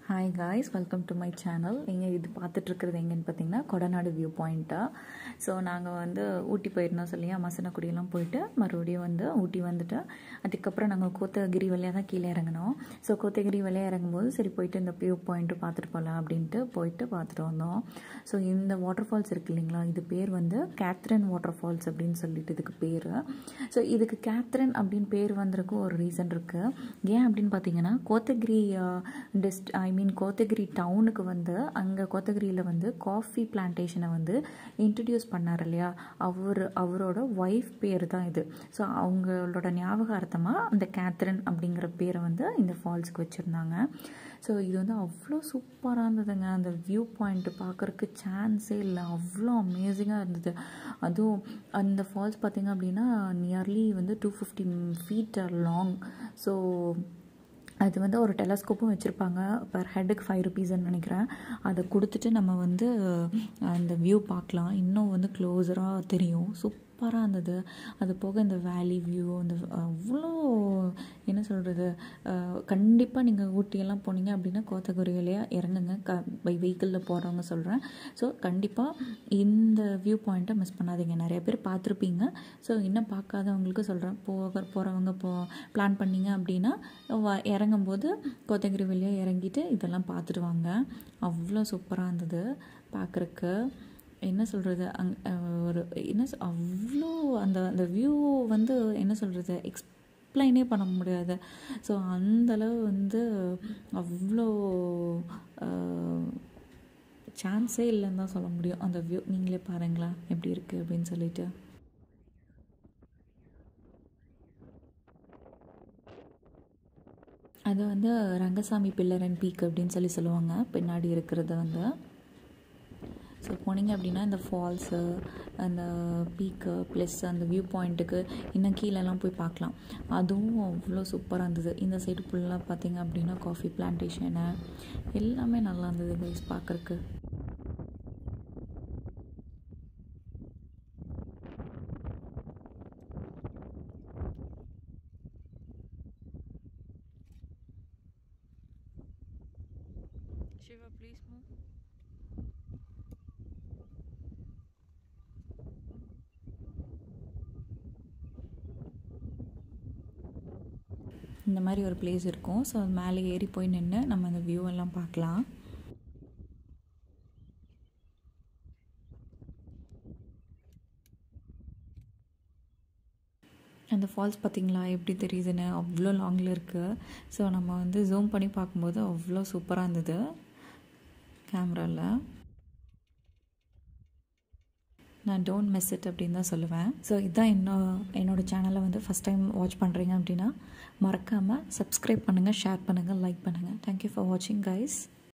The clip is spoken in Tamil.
Hi guys welcome to my channel நீங்கள் இது பார்த்துட்ருக்கிறது எங்கன்னு பார்த்தீங்கன்னா கொடநாடு வியூ பாயிண்ட்டாக ஸோ நாங்கள் வந்து ஊட்டி போயிருந்தோம் சொல்லியா மசனக்குடியெல்லாம் போயிட்டு மறுபடியும் வந்து ஊட்டி வந்துட்டு அதுக்கப்புறம் நாங்கள் கோத்தகிரி வழியாக தான் கீழே இறங்கினோம் ஸோ கோத்தகிரி வழியாக இறங்கும்போது சரி போயிட்டு இந்த வியூ பாயிண்ட்டு பார்த்துட்டு போகலாம் அப்படின்ட்டு போயிட்டு பார்த்துட்டு வந்தோம் ஸோ இந்த வாட்டர் ஃபால்ஸ் இருக்கு இல்லைங்களா இது பேர் வந்து கேத்ரின் வாட்டர் ஃபால்ஸ் அப்படின்னு சொல்லிட்டு இதுக்கு பேர் ஸோ இதுக்கு கேத்ரின் அப்படின்னு பேர் வந்திருக்கும் ஒரு ரீசன் இருக்குது ஏன் அப்படின்னு பார்த்தீங்கன்னா கோத்தகிரி டிஸ்ட் ஐ மீன் கோத்தகிரி டவுனுக்கு வந்து அங்கே கோத்தகிரியில் வந்து காஃபி பிளான்டேஷனை வந்து இன்ட்ரடியூஸ் பண்ணார் இல்லையா அவர் அவரோட ஒய்ஃப் பேர் தான் இது ஸோ அவங்களோட ஞாபகார்த்தமாக அந்த கேத்ரின் அப்படிங்கிற பேரை வந்து இந்த ஃபால்ஸுக்கு வச்சுருந்தாங்க ஸோ இது வந்து அவ்வளோ சூப்பராக இருந்ததுங்க அந்த வியூ பாயிண்ட்டு பார்க்குறக்கு சான்ஸே இல்லை அவ்வளோ அமேசிங்காக இருந்தது அதுவும் அந்த ஃபால்ஸ் பார்த்திங்க அப்படின்னா நியர்லி வந்து two fifty feet long so அது வந்து ஒரு டெலஸ்கோப்பும் வச்சுருப்பாங்க பர் ஹெட்டுக்கு ஃபைவ் ருபீஸ்ன்னு நினைக்கிறேன் அதை கொடுத்துட்டு நம்ம வந்து அந்த வியூ பார்க்கலாம் இன்னும் வந்து க்ளோஸராக தெரியும் சூப்பராக இருந்தது அது போக இந்த வேலி வியூ அந்த அவ்வளோ என்ன சொல்கிறது கண்டிப்பாக நீங்கள் ஊட்டியெல்லாம் போனீங்க அப்படின்னா கோத்தகிரியிலேயே இறங்குங்க க பை வெஹிக்கிளில் போகிறவங்க சொல்கிறேன் ஸோ கண்டிப்பாக இந்த வியூ பாயிண்ட்டை மிஸ் பண்ணாதீங்க நிறைய பேர் பார்த்துருப்பீங்க ஸோ இன்னும் பார்க்காதவங்களுக்கு சொல்கிறேன் போக போகிறவங்க போ பிளான் பண்ணிங்க அப்படின்னா இறங்கும்போது கோத்தகிரி வழியாக இறங்கிட்டு இதெல்லாம் பார்த்துட்டு வாங்க அவ்வளோ சூப்பராக இருந்தது பார்க்குறக்கு என்ன சொல்கிறது அங் ஒரு என்ன அவ்வளோ அந்த அந்த வியூ வந்து என்ன சொல்கிறது எக்ஸ்பிளைனே பண்ண முடியாது ஸோ அந்தளவு வந்து அவ்வளோ சான்ஸே இல்லைன்னு தான் சொல்ல முடியும் அந்த வியூ நீங்களே பாருங்களேன் எப்படி இருக்குது அப்படின்னு சொல்லிட்டு அது வந்து ரங்கசாமி பில்லரன் பீக் அப்படின்னு சொல்லி சொல்லுவாங்க பின்னாடி இருக்கிறது வந்து ஸோ போனீங்க அப்படின்னா இந்த ஃபால்ஸு அந்த பீக்கு ப்ளஸ் அந்த வியூ பாயிண்ட்டுக்கு இன்னும் கீழெல்லாம் போய் பார்க்கலாம் அதுவும் அவ்வளோ சூப்பராக இருந்தது இந்த சைடு ஃபுல்லாக பார்த்தீங்க அப்படின்னா காஃபி பிளான்டேஷனு எல்லாமே நல்லா இருந்தது கைஸ் பார்க்குறக்கு Shiva, please move. இந்த மாதிரி ஒரு பிளேஸ் இருக்கும் ஸோ அது மேலே ஏறி போய் நின்று நம்ம அந்த வியூ எல்லாம் பார்க்கலாம் அந்த ஃபால்ஸ் பார்த்திங்களா எப்படி தெரியுதுன்னு அவ்வளோ லாங்கில் இருக்குது ஸோ நம்ம வந்து ஜூம் பண்ணி பார்க்கும்போது அவ்வளோ சூப்பராக இருந்தது கேமராவில் நான் டோன்ட் மிஸ் இட் அப்படின்னு தான் சொல்லுவேன் ஸோ இதுதான் என்னோ என்னோடய சேனலை வந்து ஃபஸ்ட் டைம் வாட்ச் பண்ணுறீங்க அப்படின்னா மறக்காமல் சப்ஸ்கிரைப் பண்ணுங்கள் ஷேர் பண்ணுங்கள் லைக் பண்ணுங்கள் தேங்க்யூ ஃபார் வாட்சிங் கைஸ்